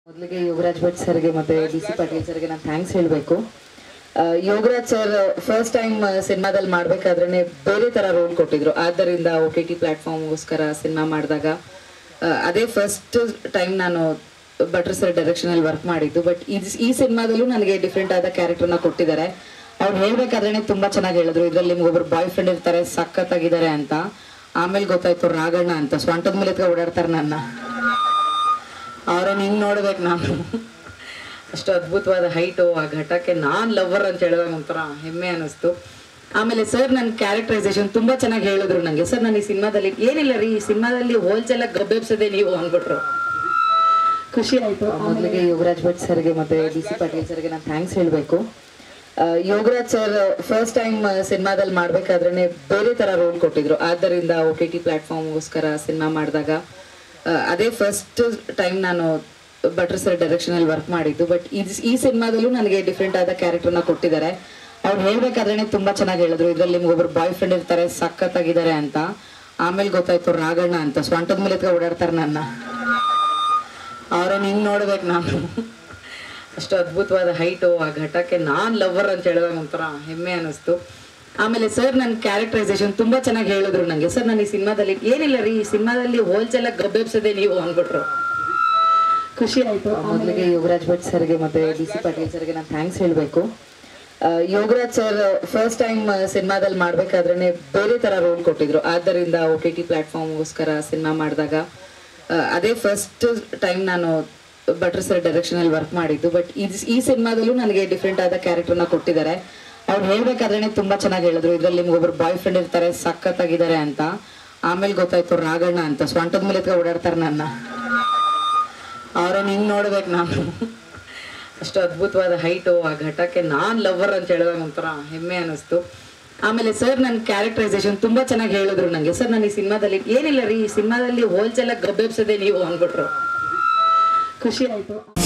ಮೊದಲಿಗೆ ಯೋಗರಾಜ್ ಭಟ್ ಸರ್ಗೆ ಮತ್ತೆ ಡಿ ಸಿ ಪಾಟೀಲ್ ಸರ್ಗೆ ನಾನು ಥ್ಯಾಂಕ್ಸ್ ಹೇಳಬೇಕು ಯೋಗರಾಜ್ ಸರ್ ಫಸ್ಟ್ ಟೈಮ್ ಸಿನಿಮಾದಲ್ಲಿ ಮಾಡ್ಬೇಕಾದ್ರೆ ಬೇರೆ ತರ ರೋಲ್ ಕೊಟ್ಟಿದ್ರು ಆದ್ದರಿಂದ ಒ ಟಿ ಟಿ ಪ್ಲಾಟ್ಫಾರ್ಮ್ಗೋಸ್ಕರ ಸಿನಿಮಾ ಮಾಡಿದಾಗ ಅದೇ ಫಸ್ಟ್ ಟೈಮ್ ನಾನು ಭಟ್ರ್ ಸರ್ ಡೈರೆಕ್ಷನ್ ಅಲ್ಲಿ ವರ್ಕ್ ಮಾಡಿದ್ದು ಬಟ್ ಈ ಸಿನಿಮಾದಲ್ಲೂ ನನಗೆ ಡಿಫ್ರೆಂಟ್ ಆದ ಕ್ಯಾರೆಕ್ಟರ್ನ ಕೊಟ್ಟಿದ್ದಾರೆ ಅವ್ರು ಹೇಳ್ಬೇಕಾದ್ರೆ ತುಂಬಾ ಚೆನ್ನಾಗಿ ಹೇಳಿದ್ರು ಇದ್ರಲ್ಲಿ ನಿಮ್ಗೆ ಒಬ್ರು ಬಾಯ್ ಫ್ರೆಂಡ್ ಇರ್ತಾರೆ ಸಖತ್ತಾಗಿದ್ದಾರೆ ಅಂತ ಆಮೇಲೆ ಗೊತ್ತಾಯ್ತು ರಾಗಣ್ಣ ಅಂತ ಸ್ವಂಟದ ಮೇಲೆ ಎತ್ಕೊಂಡು ಓಡಾಡ್ತಾರೆ ನನ್ನ ಅವ್ರನ್ನ ಹಿಂಗ್ ನೋಡ್ಬೇಕು ನಾನು ಅಷ್ಟು ಅದ್ಭುತವಾದ ಹೈಟು ಆ ಘಟಕ್ಕೆ ನಾನ್ ಲವರ್ ಅಂತ ಹೇಳಿದಾಗ ಒಂಥರ ಹೆಮ್ಮೆ ಅನಿಸ್ತು ಆಮೇಲೆ ಸರ್ ನನ್ನ ಕ್ಯಾರೆಕ್ಟರೈಸೇಷನ್ ತುಂಬಾ ಚೆನ್ನಾಗಿ ಹೇಳಿದ್ರು ನಂಗೆ ಸರ್ ನಾನು ಈ ಸಿನಿಮಾದಲ್ಲಿ ಏನಿಲ್ಲ ರೀ ಈ ಸಿನಿಮಾದಲ್ಲಿ ಹೋಲ್ಸೆಲ್ಲ ಗಬ್ಬೆಬ್ಸದೆ ನೀವು ಅಂದ್ಬಿಟ್ರು ಖುಷಿ ಆಯ್ತು ಮೊದಲಿಗೆ ಯೋಗರಾಜ್ ಭಟ್ ಸರ್ಗೆ ಮತ್ತೆ ಡಿ ಸಿ ಪಾಟೀಲ್ ಸರ್ಗೆ ನಾನು ಥ್ಯಾಂಕ್ಸ್ ಹೇಳಬೇಕು ಯೋಗರಾಜ್ ಸರ್ ಫಸ್ಟ್ ಟೈಮ್ ಸಿನಿಮಾದಲ್ಲಿ ಮಾಡ್ಬೇಕಾದ್ರೆ ಬೇರೆ ತರ ರೋಲ್ ಕೊಟ್ಟಿದ್ರು ಆದ್ದರಿಂದ ಒ ಟಿ ಟಿ ಪ್ಲಾಟ್ಫಾರ್ಮ್ಗೋಸ್ಕರ ಸಿನಿಮಾ ಮಾಡಿದಾಗ ಅದೇ ಫಸ್ಟ್ ಟೈಮ್ ನಾನು ಭಟ್ರ್ ಸರ್ ಡೈರೆಕ್ಷನ್ ಅಲ್ಲಿ ವರ್ಕ್ ಮಾಡಿದ್ದು ಬಟ್ ಈ ಸಿನಿಮಾದಲ್ಲೂ ನನಗೆ ಡಿಫ್ರೆಂಟ್ ಆದ ಕ್ಯಾರೆಕ್ಟರ್ನ ಕೊಟ್ಟಿದ್ದಾರೆ ಅವ್ರು ಹೇಳ್ಬೇಕಾದ್ರೆ ತುಂಬಾ ಚೆನ್ನಾಗಿ ಹೇಳಿದ್ರು ಇದ್ರಲ್ಲಿ ನಿಮ್ಗೆ ಒಬ್ರು ಬಾಯ್ ಫ್ರೆಂಡ್ ಇರ್ತಾರೆ ಸಖತ್ತಾಗಿದ್ದಾರೆ ಅಂತ ಆಮೇಲೆ ಗೊತ್ತಾಯ್ತು ರಾಗಣ್ಣ ಅಂತ ಸ್ವಂಟದ ಮೇಲೆ ಎತ್ಕೊಂಡು ಓಡಾಡ್ತಾರೆ ನನ್ನ ಅವ್ರನ್ನ ಹಿಂಗ್ ನೋಡ್ಬೇಕು ನಾನು ಅಷ್ಟು ಅದ್ಭುತವಾದ ಹೈಟು ಆ ಘಟಕ್ಕೆ ನಾನ್ ಲವರ್ ಅಂತ ಹೇಳಿದಾಗ ಒಂಥರ ಹೆಮ್ಮೆ ಅನಿಸ್ತು ಆಮೇಲೆ ಸರ್ ನನ್ನ ಕ್ಯಾರೆಕ್ಟರೈಸೇಷನ್ ತುಂಬಾ ಚೆನ್ನಾಗಿ ಹೇಳಿದ್ರು ನಂಗೆ ಸರ್ ನಾನು ಈ ಸಿನಿಮಾದಲ್ಲಿ ಏನಿಲ್ಲ ರೀ ಈ ಸಿನಿಮಾದಲ್ಲಿ ಹೋಲ್ಸೆಲ್ಲ ಗಬ್ಬೆಬ್ಸದೆ ನೀವು ಅಂದ್ಬಿಟ್ರು ಖುಷಿ ಆಯ್ತು ಮೊದಲಿಗೆ ಯೋಗರಾಜ್ ಭಟ್ ಸರ್ಗೆ ಮತ್ತೆ ಡಿ ಸಿ ಪಾಟೀಲ್ ಸರ್ಗೆ ನಾನು ಥ್ಯಾಂಕ್ಸ್ ಹೇಳಬೇಕು ಯೋಗರಾಜ್ ಸರ್ ಫಸ್ಟ್ ಟೈಮ್ ಸಿನಿಮಾದಲ್ಲಿ ಮಾಡ್ಬೇಕಾದ್ರೆ ಬೇರೆ ತರ ರೋಲ್ ಕೊಟ್ಟಿದ್ರು ಆದ್ದರಿಂದ ಒ ಟಿ ಟಿ ಪ್ಲಾಟ್ಫಾರ್ಮ್ಗೋಸ್ಕರ ಸಿನಿಮಾ ಮಾಡಿದಾಗ ಅದೇ ಫಸ್ಟ್ ಟೈಮ್ ನಾನು ಭಟ್ರ್ ಸರ್ ಡೈರೆಕ್ಷನ್ ಅಲ್ಲಿ ವರ್ಕ್ ಮಾಡಿದ್ದು ಬಟ್ ಈ ಸಿನಿಮಾದಲ್ಲೂ ನನಗೆ ಡಿಫ್ರೆಂಟ್ ಆದ ಕ್ಯಾರೆಕ್ಟರ್ನ ಕೊಟ್ಟಿದ್ದಾರೆ ಅವ್ರು ಹೇಳ್ಬೇಕಾದ್ರೆ ತುಂಬಾ ಚೆನ್ನಾಗಿ ಹೇಳಿದ್ರು ಇದ್ರಲ್ಲಿ ನಿಮ್ಗೆ ಒಬ್ರು ಬಾಯ್ ಫ್ರೆಂಡ್ ಇರ್ತಾರೆ ಸಖತ್ತಾಗಿದ್ದಾರೆ ಅಂತ ಆಮೇಲೆ ಗೊತ್ತಾಯ್ತು ರಾಗಣ್ಣ ಅಂತ ಸ್ವಂಟದ ಮೇಲೆ ಎತ್ಕೊಂಡು ಓಡಾಡ್ತಾರೆ ನನ್ನ ಅವ್ರನ್ನ ಹಿಂಗ್ ನೋಡ್ಬೇಕು ನಾನು ಅಷ್ಟು ಅದ್ಭುತವಾದ ಹೈಟು ಆ ಘಟಕ್ಕೆ ನಾನ್ ಲವರ್ ಅಂತ ಹೇಳಿದಾಗ ಒಂಥರ ಹೆಮ್ಮೆ ಅನಿಸ್ತು ಆಮೇಲೆ ಸರ್ ನನ್ನ ಕ್ಯಾರೆಕ್ಟರೈಸೇಷನ್ ತುಂಬಾ ಚೆನ್ನಾಗಿ ಹೇಳಿದ್ರು ನಂಗೆ ಸರ್ ನಾನು ಈ ಸಿನಿಮಾದಲ್ಲಿ ಏನಿಲ್ಲ ರೀ ಈ ಸಿನಿಮಾದಲ್ಲಿ ಹೋಲ್ಸೆಲ್ಲ ಗಬ್ಬೆಬ್ಸದೆ ನೀವು ಅಂದ್ಬಿಟ್ರು ಖುಷಿ ಆಯ್ತು